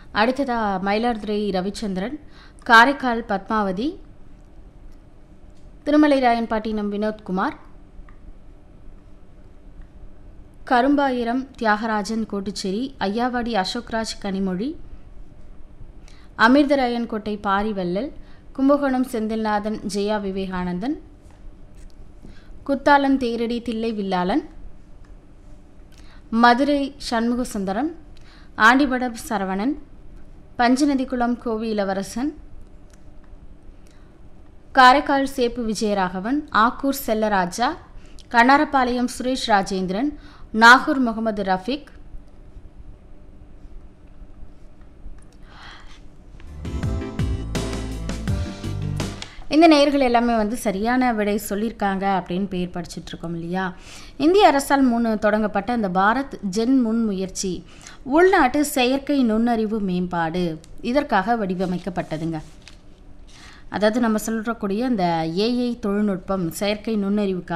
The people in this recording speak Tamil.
அடுத்ததா மயிலாடுதுறை ரவிச்சந்திரன் காரைக்கால் பத்மாவதி திருமலைராயன்பட்டினம் வினோத்குமார் கரும்பாயிரம் தியாகராஜன் கோட்டுச்சேரி ஐயாவாடி அசோக்ராஜ் கனிமொழி அமிர்தராயன்கோட்டை பாரிவள்ளல் கும்பகோணம் செந்தில்நாதன் ஜெயா விவேகானந்தன் குத்தாலன் தேரடி தில்லை வில்லாளன் மதுரை சண்முக சுந்தரம் ஆண்டிபடம் சரவணன் பஞ்சநதிக்குளம் கோவி இளவரசன் காரைக்கால் சேப்பு விஜயராகவன் ஆக்கூர் செல்லராஜா கண்ணாரப்பாளையம் சுரேஷ் ராஜேந்திரன் நாகூர் முகமது ரஃபீக் இந்த நேயர்கள் எல்லாமே வந்து சரியான விடை சொல்லியிருக்காங்க அப்படின்னு பேர் படிச்சுட்டு இருக்கோம் இல்லையா இந்திய அரசால் முன் தொடங்கப்பட்ட இந்த பாரத் ஜென் முன்முயற்சி உள்நாட்டு செயற்கை நுண்ணறிவு மேம்பாடு இதற்காக வடிவமைக்கப்பட்டதுங்க அதாவது நம்ம சொல்கிறக்கூடிய இந்த ஏஐ தொழில்நுட்பம் செயற்கை நுண்ணறிவுக்காக